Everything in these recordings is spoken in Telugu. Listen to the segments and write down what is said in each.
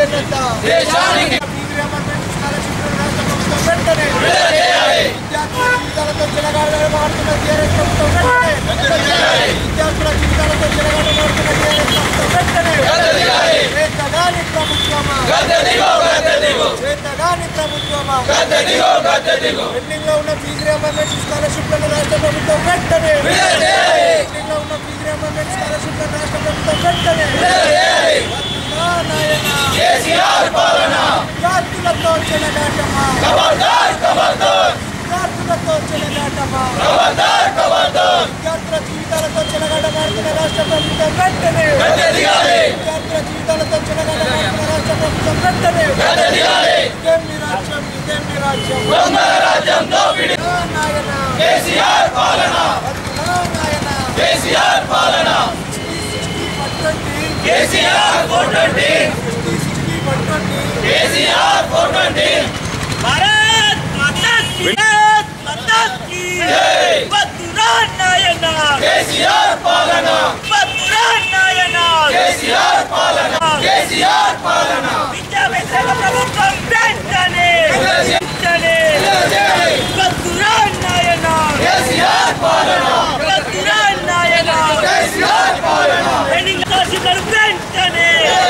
చేనేత దేశానికి ఫీజు రియంబర్స్మెంట్ స్కాలర్షిప్లను రాష్ట్ర ప్రభుత్వం వెంటనే విడుదల చేయాలి విద్యార్థుల జీవితాలతో చెలగాటలు మారుతున్న టీఆర్ఎస్ ప్రభుత్వం వెంటనే విద్యార్థుల జీవితాలతో చెలగాటలు మారుతున్న టీఆర్ఎస్ ప్రభుత్వం వెంటనే గద్దెదిగాలి. చేతగాని ప్రభుత్వమా గద్దె దిగో గద్దె దిగో చేతగాని ప్రభుత్వమా గద్దె దిగో గద్దె దిగో పెండింగ్ లో ఉన్న ఫీజు రియంబర్స్మెంట్ స్కాలర్షిప్లను రాష్ట్ర ప్రభుత్వం వెంటనే విడుదల చేయాలి. పెండింగ్ లో ఉన్న ఫీజు రియంబర్స్మెంట్ స్కాలర్షిప్లను రాష్ట్ర ప్రభుత్వం వెంటనే విడుదల చేయాలి. వద్దురా నాయనా కేసీఆర్ పాలన విద్యార్థులతో చెలగాటమా ఖబర్దార్ ఖబర్దార్ విద్యార్థులతో చెలగాటమా ఖబర్దార్ ఖబర్దార్ విద్యార్థుల జీవితాలతో చెలగాట మారుతున్న రాష్ట్ర ప్రభుత్వం వెంటనే గద్దె దిగాలి విద్యార్థుల జీవితాలతో చెలగాట మారుతున్న రాష్ట్ర ప్రభుత్వం వెంటనే గద్దె దిగాలి ఇదేం మీ రాజ్యం ఇదేం మీ రాజ్యం దొంగల రాజ్యం దోపిడి వద్దురా నాయనా కేసీఆర్ పాలన వద్దురా నాయనా కేసీఆర్ పాలన పట్టండి కేసీఆర్ ఫోటండి సిక్స్టీ పట్టండి కేసీఆర్ ఫోటండి భారత్ మాతా కీ భారత్ మాతా కీ జై. వద్దురా నాయనా కేసీఆర్ పాలన వద్దురా నాయనా కేసీఆర్ పాలన కేసీఆర్ పాలన విద్యా వ్యతిరేక ప్రభుత్వం వెంటనే విడుదల చేయాలి. వెంటనే విడుదల చేయాలి. వద్దురా నాయనా కేసీఆర్ పాలన వద్దురా నాయనా కేసీఆర్ పాలన పెండింగ్ స్కాలర్షిప్లను వెంటనే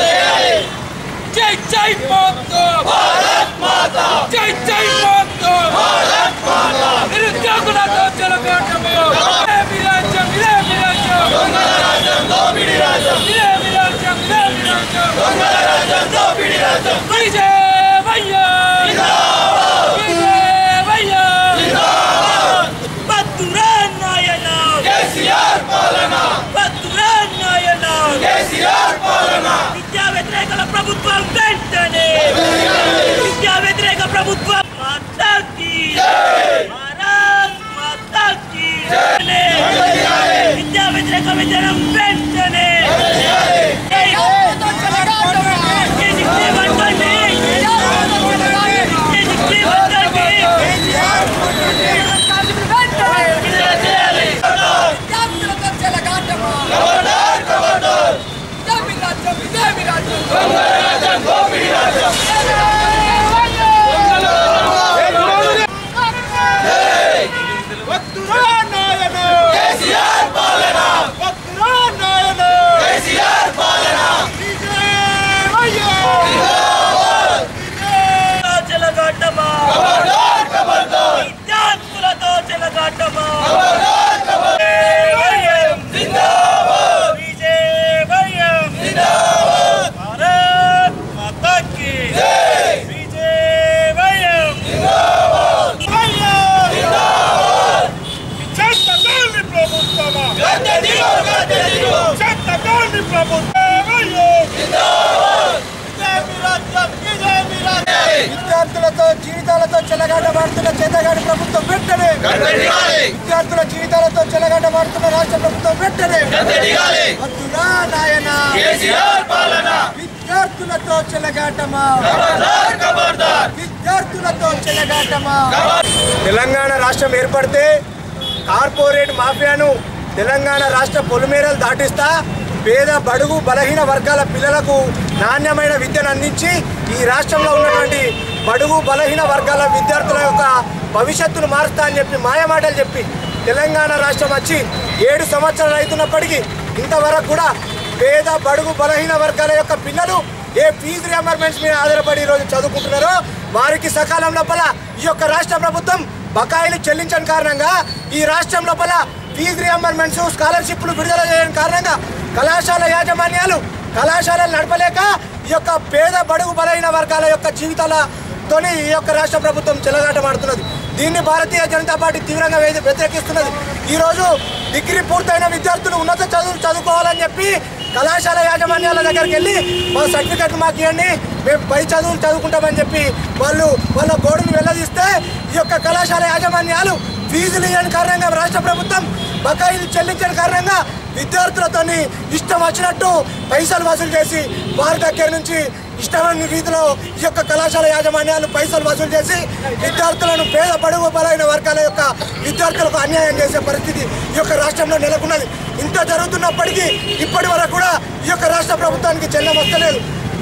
జై జై మాతా భారత్ మాత జై జై మాతా భారత్ మాత నిరుద్యోగులతో చెలగాటము ఇదే మీ రాజ్యం ఇదే మీ రాజ్యం దొంగల రాజ్యం దోపిడి రాజ్యం ఇదే మీ రాజ్యం ఇదే మీ రాజ్యం దొంగల రాజ్యం దోపిడి రాజ్యం విజయవయ్యా జిందాబాద్ విజయవయ్యా జిందాబాద్ వద్దురా నాయనా కేసీఆర్ పాలన వద్దురా నాయనా కేసీఆర్ పాలన విద్యా వ్యతిరేకల ప్రభుత్వం వెంటనే విద్యా వ్యతిరేక ప్రభుత్వం మాతాకి భారత్ మాతాకి విద్యా వ్యతిరేక విధానం వెంటనే కేజీకి వంటండి. కేజీకి వంటండి. విడుదల చేయాలి. ఖబర్దార్ ఖబర్దార్ దొంగల రాజ్యం దోపిడి రాజ్యం జై కేసీఆర్ పాలన కేసీఆర్ పాలన జిందాబాద్ చెలగాటమా ఖబర్దార్ ఖబర్దార్ విద్యార్థులతో చెలగాటమా ఖబర్దార్ ఖబర్దార్ జిందాబాద్ విజయవయం జిందాబాద్ భారత్ మాతాకి జై విజయవయం జిందాబాద్ జిందాబాద్ చెత్తగాని ప్రభుత్వమా గద్దె దిగో గద్దె దిగో చెత్తగాని ప్రభుత్వమా జిందాబాద్ జై విద్యార్థులతో జీవితాలతో చెలగాట మారుతున్న చేతగాని ప్రభుత్వం వెంటనే గద్దె దిగాలి విద్యార్థుల జీవితాలతో చెలగాట మారుతున్న రాష్ట్ర ప్రభుత్వం వెంటనే గద్దె దిగాలి వద్దురా నాయనా కేసీఆర్ పాలన విద్యార్థులతో చెలగాటమా ఖబర్దార్ ఖబర్దార్ విద్యార్థులతో చెలగాటమా ఖబర్ తెలంగాణ రాష్ట్రం ఏర్పడితే కార్పొరేట్ మాఫియాను తెలంగాణ రాష్ట్ర పొలిమేరలు దాటిస్తా పేద బడుగు బలహీన వర్గాల పిల్లలకు నాణ్యమైన విద్యను అందించి ఈ రాష్ట్రంలో ఉన్నటువంటి బడుగు బలహీన వర్గాల విద్యార్థుల యొక్క భవిష్యత్తును మారుస్తా అని చెప్పి మాయమాటలు చెప్పి తెలంగాణ రాష్ట్రం వచ్చి ఏడు సంవత్సరాలు అవుతున్నప్పటికీ ఇంతవరకు కూడా పేద బడుగు బలహీన వర్గాల యొక్క పిల్లలు ఏ ఫీజు రియంబర్మెంట్స్ మీద ఆధారపడి ఈరోజు చదువుకుంటున్నారో వారికి సకాలం లోపల ఈ యొక్క రాష్ట్ర ప్రభుత్వం బకాయిలు చెల్లించని కారణంగా ఈ రాష్ట్రం లోపల ఫీజు రియంబర్మెంట్స్ స్కాలర్షిప్లు విడుదల చేయని కారణంగా కళాశాల యాజమాన్యాలు కళాశాలలు నడపలేక ఈ యొక్క పేద బడుగు బలైన వర్గాల యొక్క జీవితాలతోని ఈ యొక్క రాష్ట్ర ప్రభుత్వం చెలగాటమాడుతున్నది దీన్ని భారతీయ జనతా పార్టీ తీవ్రంగా వ్యతి- వ్యతిరేకిస్తున్నది ఈరోజు డిగ్రీ పూర్తయిన విద్యార్థులు ఉన్నత చదువులు చదువుకోవాలని చెప్పి కళాశాల యాజమాన్యాల దగ్గరికి వెళ్ళి మా సర్టిఫికెట్ మాకు ఇవ్వండి మేము పై చదువులు చదువుకుంటామని చెప్పి వాళ్ళు వాళ్ళ గోడును వెళ్ళదీస్తే ఈ యొక్క కళాశాల యాజమాన్యాలు ఫీజులు ఇవ్వని కారణంగా రాష్ట్ర ప్రభుత్వం బకాయిలు చెల్లించని కారణంగా విద్యార్థులతోని ఇష్టం వచ్చినట్టు పైసలు వసూలు చేసి వారి దగ్గర నుంచి ఇష్టమైన రీతిలో ఈ యొక్క కళాశాల యాజమాన్యాలు పైసలు వసూలు చేసి విద్యార్థులను పేద బడుగు బలైన వర్గాల యొక్క విద్యార్థులకు అన్యాయం చేసే పరిస్థితి ఈ యొక్క రాష్ట్రంలో నెలకొన్నది ఇంత జరుగుతున్నప్పటికీ ఇప్పటి వరకు కూడా ఈ యొక్క రాష్ట్ర ప్రభుత్వానికి చెల్లం వస్తలేదు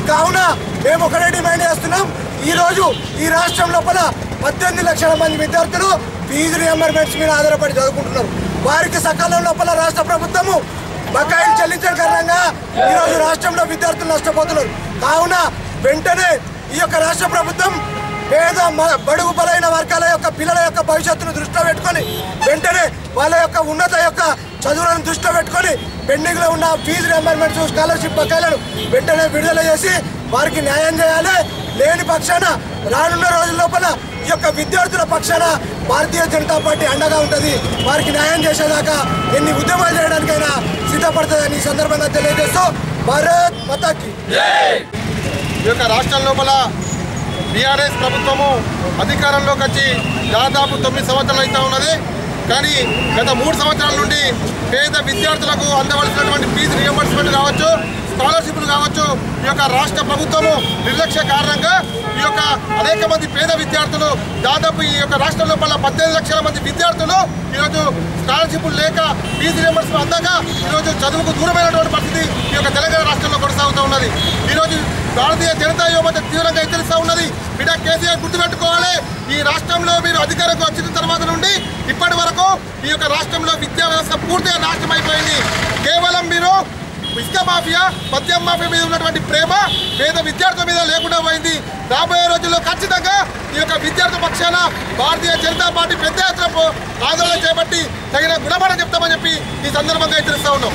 కావున మేము ఒకటే డిమాండ్ చేస్తున్నాం ఈ రోజు ఈ రాష్ట్రం లోపల పద్దెనిమిది లక్షల మంది విద్యార్థులు ఫీజు రియంబర్మెంట్స్ మీద ఆధారపడి చదువుకుంటున్నారు వారికి సకాలం లోపల రాష్ట్ర ప్రభుత్వము బకాయిలు చెల్లించడం కారణంగా ఈ రోజు రాష్ట్రంలో విద్యార్థులు నష్టపోతున్నారు కావున వెంటనే ఈ యొక్క రాష్ట్ర ప్రభుత్వం పేద మ- బడుగు బలైన వర్గాల యొక్క పిల్లల యొక్క భవిష్యత్తును దృష్టిలో పెట్టుకొని వెంటనే వాళ్ళ యొక్క ఉన్నత యొక్క చదువులను దృష్టిలో పెట్టుకొని పెండింగ్ లో ఉన్న ఫీజు రియంబర్మెంట్స్ స్కాలర్షిప్ బకాయిలను వెంటనే విడుదల చేసి వారికి న్యాయం చేయాలి లేని పక్షాన రానున్న రోజుల లోపల ఈ యొక్క విద్యార్థుల పక్షాన భారతీయ జనతా పార్టీ అండగా ఉంటుంది వారికి న్యాయం చేసేదాకా ఎన్ని ఉద్యమాలు చేయడానికైనా సిద్ధపడుతుందని ఈ సందర్భంగా తెలియజేస్తూ భారత్ మతాకి ఈ యొక్క రాష్ట్రం లోపల బీఆర్ఎస్ ప్రభుత్వము అధికారంలోకి వచ్చి దాదాపు తొమ్మిది సంవత్సరాలు అయితే ఉన్నది కానీ గత మూడు సంవత్సరాల నుండి పేద విద్యార్థులకు అందవలసినటువంటి ఫీజు రియంబర్స్మెంట్ కావచ్చు స్కాలర్షిప్లు కావచ్చు ఈ యొక్క రాష్ట్ర ప్రభుత్వము నిర్లక్ష్య కారణంగా ఈ యొక్క అనేక మంది పేద విద్యార్థులు దాదాపు ఈ యొక్క రాష్ట్రం లోపల పద్దెనిమిది లక్షల మంది విద్యార్థులు ఈరోజు స్కాలర్షిప్లు లేక ఫీజు రియంబర్స్మెంట్ అందక ఈరోజు చదువుకు దూరమైనటువంటి పరిస్థితి ఈ యొక్క తెలంగాణ రాష్ట్రంలో కొనసాగుతూ ఉన్నది ఈరోజు భారతీయ జనతా యువత తీవ్రంగా హెచ్చరిస్తూ ఉన్నది బిడ్డ కేసీఆర్ గుర్తుపెట్టుకోవాలి ఈ రాష్ట్రంలో మీరు అధికారంకి వచ్చిన తర్వాత నుండి ఇప్పటి వరకు ఈ యొక్క రాష్ట్రంలో విద్యా వ్యవస్థ పూర్తిగా నాశనం అయిపోయింది కేవలం మీరు ఇసుక మాఫియా మద్యం మాఫియా మీద ఉన్నటువంటి ప్రేమ పేద విద్యార్థుల మీద లేకుండా పోయింది రాబోయే రోజుల్లో ఖచ్చితంగా ఈ యొక్క విద్యార్థి పక్షాన భారతీయ జనతా పార్టీ పెద్ద ఎత్తున పో- ఆందోళన చేపట్టి తగిన గుణపాఠం చెప్తామని చెప్పి ఈ సందర్భంగా హెచ్చరిస్తా ఉన్నాం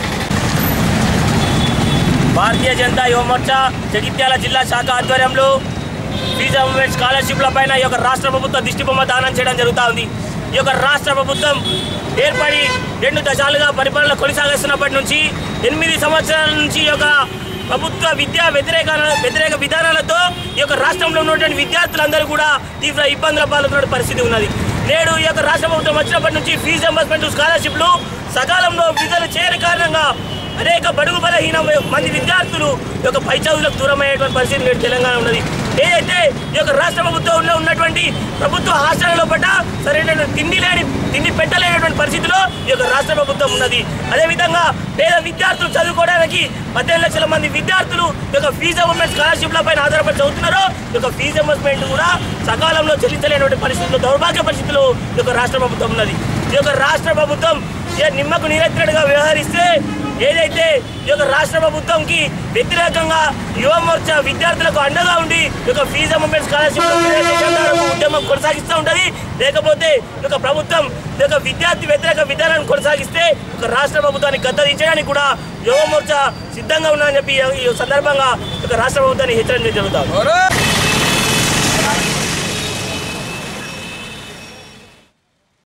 భారతీయ జనతా యువమోర్చా జగిత్యాల జిల్లా శాఖ ఆధ్వర్యంలో ఫీజు అమెంట్ స్కాలర్షిప్ల పైన ఈ యొక్క రాష్ట్ర ప్రభుత్వం దిష్టి బొమ్మ దానం చేయడం జరుగుతూ ఉంది ఈ యొక్క రాష్ట్ర ప్రభుత్వం ఏర్పడి రెండు దశాలుగా పరిపాలన కొనసాగిస్తున్నప్పటి నుంచి ఎనిమిది సంవత్సరాల నుంచి ఈ యొక్క ప్రభుత్వ విద్యా వ్యతిరేక వ్యతిరేక విధానాలతో ఈ యొక్క రాష్ట్రంలో ఉన్నటువంటి విద్యార్థులందరూ కూడా తీవ్ర ఇబ్బందుల పాల్గొన్న పరిస్థితి ఉన్నది నేడు ఈ యొక్క రాష్ట్ర ప్రభుత్వం వచ్చినప్పటి నుంచి ఫీజు ఎంబర్స్మెంట్ స్కాలర్షిప్లు సకాలంలో విడుదల చేయని కారణంగా అనేక బడుగు బలహీన మంది విద్యార్థులు ఈ యొక్క పై చదువులకు దూరమయ్యేటువంటి పరిస్థితి నేడు తెలంగాణ ఉన్నది ఏదైతే ఈ యొక్క రాష్ట్ర ప్రభుత్వంలో ఉన్నటువంటి ప్రభుత్వ హాస్టల్లో పట్ల సరైన తిండి లేని తిండి పెట్టలేనటువంటి పరిస్థితిలో ఈ యొక్క రాష్ట్ర ప్రభుత్వం ఉన్నది అదేవిధంగా పేద విద్యార్థులు చదువుకోవడానికి పద్దెనిమిది లక్షల మంది విద్యార్థులు ఈ యొక్క ఫీజు అమెంట్ స్కాలర్షిప్ల పైన ఆధారపడి చదువుతున్నారు ఈ యొక్క ఫీజు అమెంట్మెంట్ కూడా సకాలంలో చెల్లించలేనటువంటి పరిస్థితుల్లో దౌర్భాగ్య పరిస్థితుల్లో ఈ యొక్క రాష్ట్ర ప్రభుత్వం ఉన్నది ఈ యొక్క రాష్ట్ర ప్రభుత్వం ఏ నిమ్మకు నీరెత్తినట్టుగా వ్యవహరిస్తే ఏదైతే ఈ యొక్క రాష్ట్ర ప్రభుత్వంకి వ్యతిరేకంగా యువ మోర్చా విద్యార్థులకు అండగా ఉండి ఈ యొక్క ఫీజు అమెంట్ స్కాలర్షిప్ ఉద్యమం కొనసాగిస్తూ ఉంటుంది లేకపోతే ఈ యొక్క ప్రభుత్వం ఈ యొక్క విద్యార్థి వ్యతిరేక విధానాన్ని కొనసాగిస్తే ఈ యొక్క రాష్ట్ర ప్రభుత్వాన్ని గద్దదించడానికి కూడా యువ మోర్చా సిద్ధంగా ఉందని చెప్పి ఈ సందర్భంగా ఈ యొక్క రాష్ట్ర ప్రభుత్వాన్ని హెచ్చరించడం జరుగుతుంది